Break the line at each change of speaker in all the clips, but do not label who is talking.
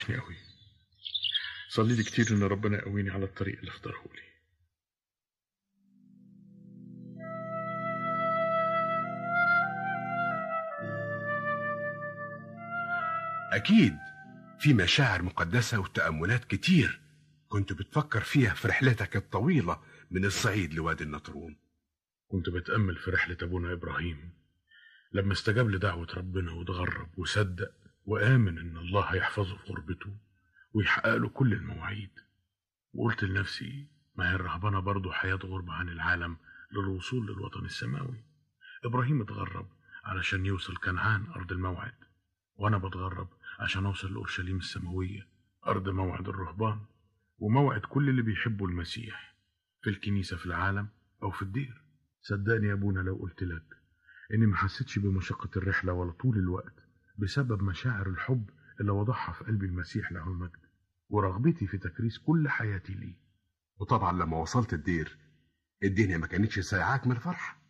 قوي صلي لي كتير ان ربنا يقويني على الطريق اللي اختاره لي
أكيد في مشاعر مقدسة وتأملات كتير كنت بتفكر فيها في رحلتك الطويلة من الصعيد لوادي النطرون
كنت بتأمل في رحلة أبونا إبراهيم لما استجاب لدعوة ربنا وتغرب وصدق وآمن إن الله هيحفظه في غربته ويحقق له كل المواعيد وقلت لنفسي ما هي الرهبنة برضه حياة غربة عن العالم للوصول للوطن السماوي إبراهيم اتغرب علشان يوصل كنعان أرض الموعد وأنا بتغرب عشان أوصل لأورشليم السماوية أرض موعد الرهبان وموعد كل اللي بيحبوا المسيح في الكنيسة في العالم أو في الدير صدقني يا أبونا لو قلت لك إني ما حسيتش بمشقة الرحلة ولا طول الوقت بسبب مشاعر الحب اللي وضعها في قلبي المسيح له المجد ورغبتي في تكريس كل حياتي ليه
وطبعا لما وصلت الدير الدنيا ما كانتش سايعاك من الفرحة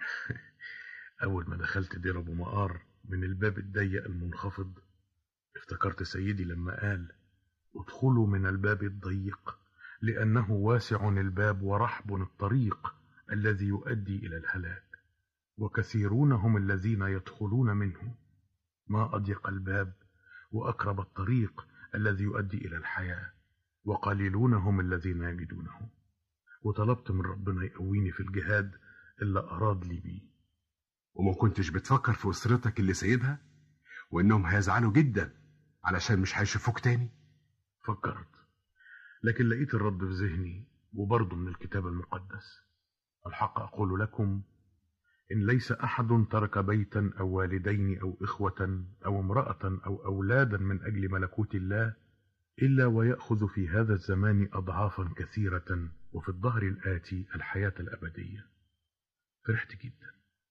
أول ما دخلت دير أبو مقار من الباب الضيق المنخفض افتكرت سيدي لما قال ادخلوا من الباب الضيق لأنه واسع الباب ورحب الطريق الذي يؤدي إلى الهلاك وكثيرون هم الذين يدخلون منه ما أضيق الباب وأقرب الطريق الذي يؤدي إلى الحياة وقليلون هم الذين يجدونه وطلبت من ربنا يقويني في الجهاد اللي أراد لي بيه
وما كنتش بتفكر في أسرتك اللي سايبها وإنهم هيزعلوا جدا علشان مش هيشوفوك تاني
فكرت لكن لقيت الرد في ذهني وبرضه من الكتاب المقدس الحق أقول لكم إن ليس أحد ترك بيتا أو والدين أو إخوة أو امرأة أو أولادا من أجل ملكوت الله إلا ويأخذ في هذا الزمان أضعافا كثيرة وفي الظهر الآتي الحياة الأبدية فرحت جدا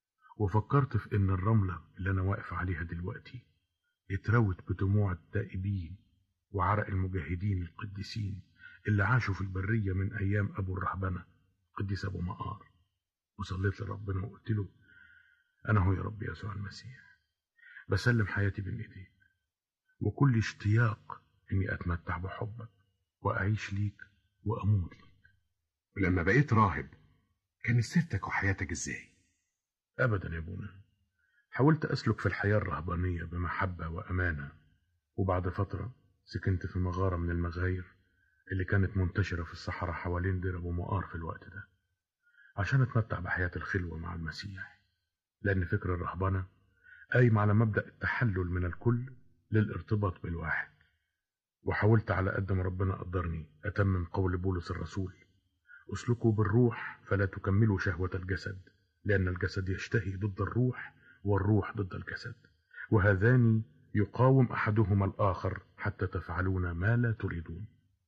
وفكرت في إن الرملة اللي أنا واقف عليها دلوقتي اتروت بدموع التائبين وعرق المجاهدين القديسين اللي عاشوا في البرية من أيام أبو الرهبنة قديس أبو مقار وصليت لربنا وقلت له أنا هو يا رب يسوع المسيح بسلم حياتي بين إيديك وكل اشتياق إني أتمتع بحبك وأعيش ليك وأموت ليك
ولما بقيت راهب كانت سيرتك وحياتك ازاي
أبدا يا أبونا حاولت أسلك في الحياة الرهبانية بمحبة وأمانة وبعد فترة سكنت في مغارة من المغاير اللي كانت منتشرة في الصحراء حوالين دير أبو مقار في الوقت ده عشان أتمتع بحياة الخلوة مع المسيح لأن فكر الرهبنة قايم على مبدأ التحلل من الكل للارتباط بالواحد وحاولت على قد ما ربنا قدرني أتمم قول بولس الرسول اسلكوا بالروح فلا تكملوا شهوة الجسد لأن الجسد يشتهي ضد الروح والروح ضد الجسد وهذان يقاوم أحدهما الآخر حتى تفعلون ما لا تريدون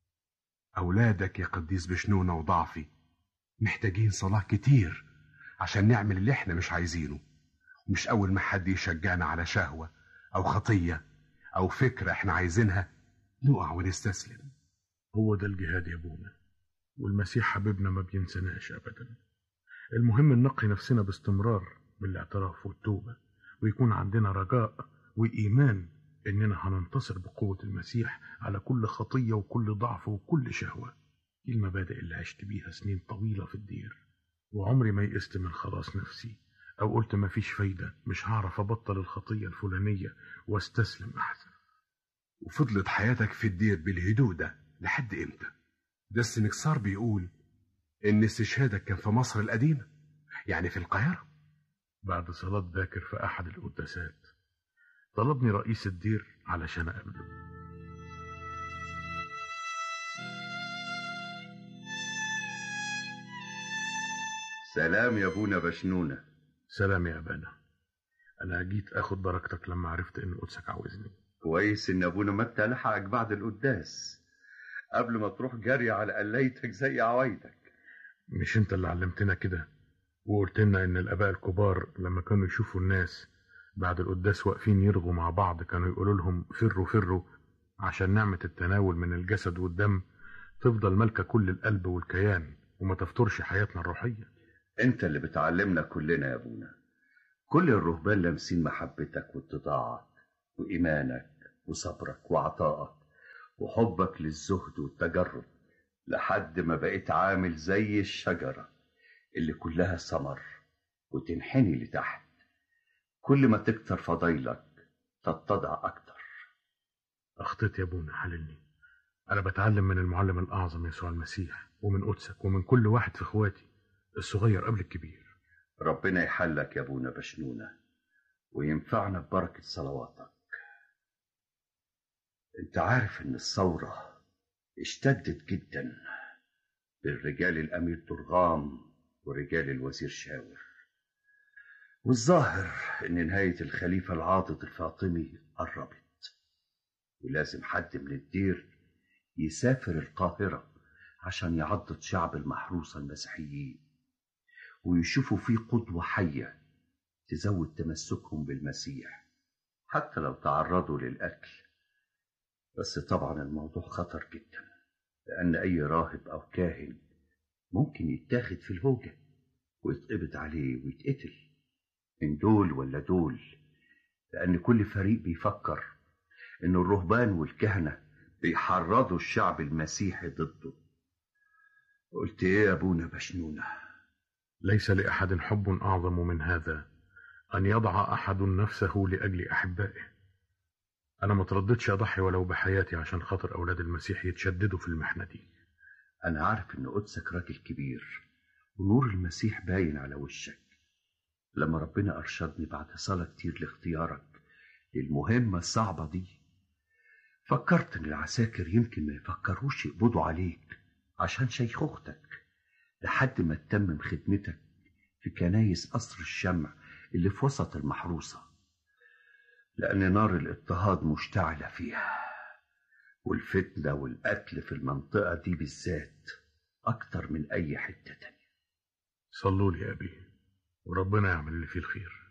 أولادك يا قديس بشنونة وضعفي محتاجين صلاة كتير عشان نعمل اللي احنا مش عايزينه مش أول ما حد يشجعنا على شهوة أو خطية أو فكرة احنا عايزينها نقع ونستسلم
هو ده الجهاد يا أبونا والمسيح حبيبنا ما بينسناش أبدا المهم ننقي نفسنا باستمرار بالاعتراف والتوبة ويكون عندنا رجاء وإيمان إننا هننتصر بقوة المسيح على كل خطية وكل ضعف وكل شهوة دي المبادئ اللي عشت بيها سنين طويلة في الدير وعمري ما يئست من خلاص نفسي أو قلت ما فيش فايدة مش هعرف أبطل الخطية الفلانية واستسلم أحسن
وفضلت حياتك في الدير بالهدوء ده لحد امتى ده السنكسار بيقول ان استشهادك كان في مصر القديمة يعني في القاهرة
بعد صلاة باكر في أحد القداسات طلبني رئيس الدير علشان أقابله
سلام يا ابونا بشنونة
سلام يا أبانا أنا جيت أخد بركتك لما عرفت إن قدسك عاوزني
كويس ان ابونا متى لحقك بعد القداس قبل ما تروح جري على قليتك زي عوايدك
مش أنت اللي علمتنا كده وقلت لنا إن الآباء الكبار لما كانوا يشوفوا الناس بعد القداس واقفين يرغوا مع بعض كانوا يقولوا لهم فروا فروا عشان نعمة التناول من الجسد والدم تفضل مالكة كل القلب والكيان وما تفترش حياتنا الروحية
انت اللي بتعلمنا كلنا يا ابونا كل الرهبان لامسين محبتك واتضاعك وإيمانك وصبرك وعطائك وحبك للزهد والتجرد لحد ما بقيت عامل زي الشجرة اللي كلها ثمر وتنحني لتحت كل ما تكتر فضايلك تتضع أكتر
أخطيت يا ابونا حللني أنا بتعلم من المعلم الأعظم يسوع المسيح ومن قدسك ومن كل واحد في إخواتي الصغير قبل الكبير
ربنا يحلك يا ابونا بشنونة وينفعنا ببركة صلواتك انت عارف ان الثورة اشتدت جدا بالرجال الامير درغام ورجال الوزير شاور والظاهر ان نهاية الخليفة العاضد الفاطمي قربت ولازم حد من الدير يسافر القاهرة عشان يعضد شعب المحروسة المسيحيين ويشوفوا فيه قدوة حية تزود تمسكهم بالمسيح حتى لو تعرضوا للقتل بس طبعا الموضوع خطر جدا لأن أي راهب أو كاهن ممكن يتاخد في الهوجة ويتقبض عليه ويتقتل من دول ولا دول لأن كل فريق بيفكر إن الرهبان والكهنة بيحرضوا الشعب المسيحي ضده قلت إيه يا أبونا بشنونة
ليس لأحد حب أعظم من هذا أن يضع أحد نفسه لأجل أحبائه أنا ما ترددش أضحي ولو بحياتي عشان خاطر أولاد المسيح يتشددوا في المحنة دي
أنا عارف إن قدسك راجل كبير ونور المسيح باين على وشك لما ربنا أرشدني بعد صلاة كتير لاختيارك للمهمة الصعبة دي فكرت إن العساكر يمكن ما يفكروش يقبضوا عليك عشان شيخوختك لحد ما تتمم خدمتك في كنايس قصر الشمع اللي في وسط المحروسة لأن نار الاضطهاد مشتعلة فيها والفتنة والقتل في المنطقة دي بالذات أكتر من أي حتة تانية
صلوا لي يا أبي وربنا يعمل اللي فيه الخير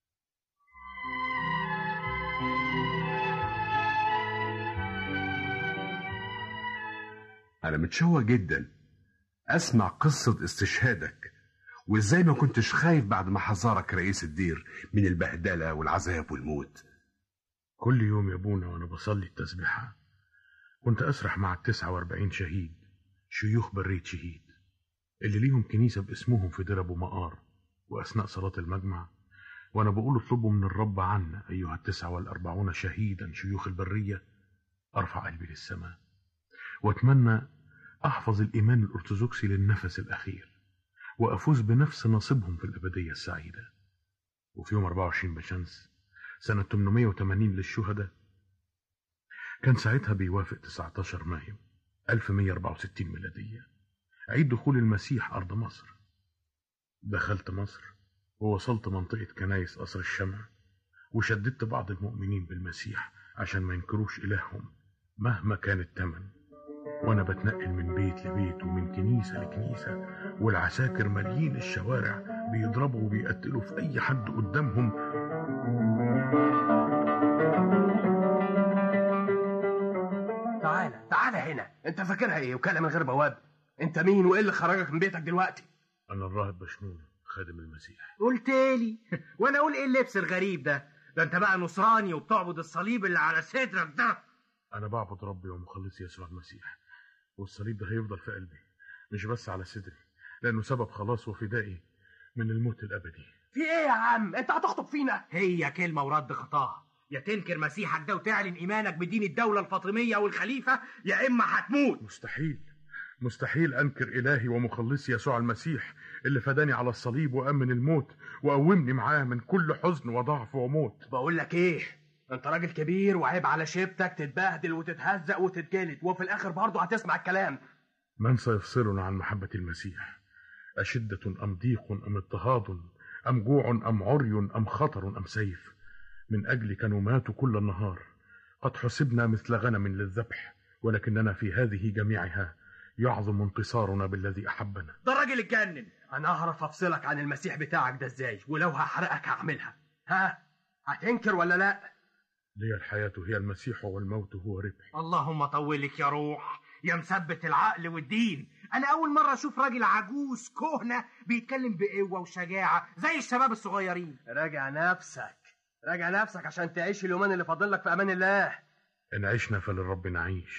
أنا متشوق جدا أسمع قصة استشهادك وإزاي ما كنتش خايف بعد ما حذرك رئيس الدير من البهدلة والعذاب والموت
كل يوم يا ابونا وأنا بصلي التسبيحة كنت أسرح مع التسعة واربعين شهيد شيوخ برية شهيد اللي ليهم كنيسة باسمهم في دير أبو مقار وأثناء صلاة المجمع وأنا بقول اطلبوا من الرب عنا أيها التسعة والأربعون شهيدا شيوخ البرية أرفع قلبي للسماء وأتمنى أحفظ الإيمان الأرثوذكسي للنفس الأخير وأفوز بنفس نصيبهم في الأبدية السعيدة وفي يوم 24 بشمس سنة 880 للشهداء كان ساعتها بيوافق 19 مايو 1164 ميلادية عيد دخول المسيح أرض مصر دخلت مصر ووصلت منطقة كنايس قصر الشمع وشددت بعض المؤمنين بالمسيح عشان ما ينكروش إلههم مهما كان الثمن وأنا بتنقل من بيت لبيت ومن كنيسة لكنيسة والعساكر ماليين الشوارع بيضربوا وبيقتلوا في أي حد قدامهم
تعالى تعالى هنا انت فاكرها ايه وكلام من غير بواب انت مين وايه اللي خرجك من بيتك دلوقتي
أنا الراهب بشنونة خادم المسيح
قلت لي وانا اقول ايه اللبس الغريب ده ده انت بقى نصراني وبتعبد الصليب اللي على صدرك ده
أنا بعبد ربي ومخلصي يسوع المسيح والصليب ده هيفضل في قلبي مش بس على صدري لأنه سبب خلاص وفدائي من الموت الأبدي
في ايه يا عم انت هتخطب فينا
هي كلمة ورد خطاها يا تنكر مسيحك ده وتعلن ايمانك بدين الدولة الفاطمية والخليفة يا اما هتموت
مستحيل مستحيل أنكر إلهي ومخلصي يسوع المسيح اللي فداني على الصليب وأمن الموت وقومني معاه من كل حزن وضعف وموت
بقول لك ايه انت راجل كبير وعيب على شيبتك تتبهدل وتتهزق وتتجلد وفي الاخر برضه هتسمع الكلام
من سيفصلنا عن محبة المسيح أشدة أم ضيق أم اضطهاد أم جوع أم عري أم خطر أم سيف من أجلك نمات كل النهار قد حسبنا مثل غنم للذبح ولكننا في هذه جميعها يعظم انتصارنا بالذي أحبنا
ده الراجل اتجنن
انا هعرف افصلك عن المسيح بتاعك ده ازاي ولو هحرقك هعملها ها هتنكر ولا لا
لي الحياة هي المسيح والموت هو ربح
اللهم طولك يا روح يا مثبت العقل والدين انا اول مرة اشوف راجل عجوز كهنة بيتكلم بقوة وشجاعة زي الشباب الصغيرين
راجع نفسك راجع نفسك عشان تعيش اليومين اللي فاضل لك في امان الله
إن عشنا فللرب نعيش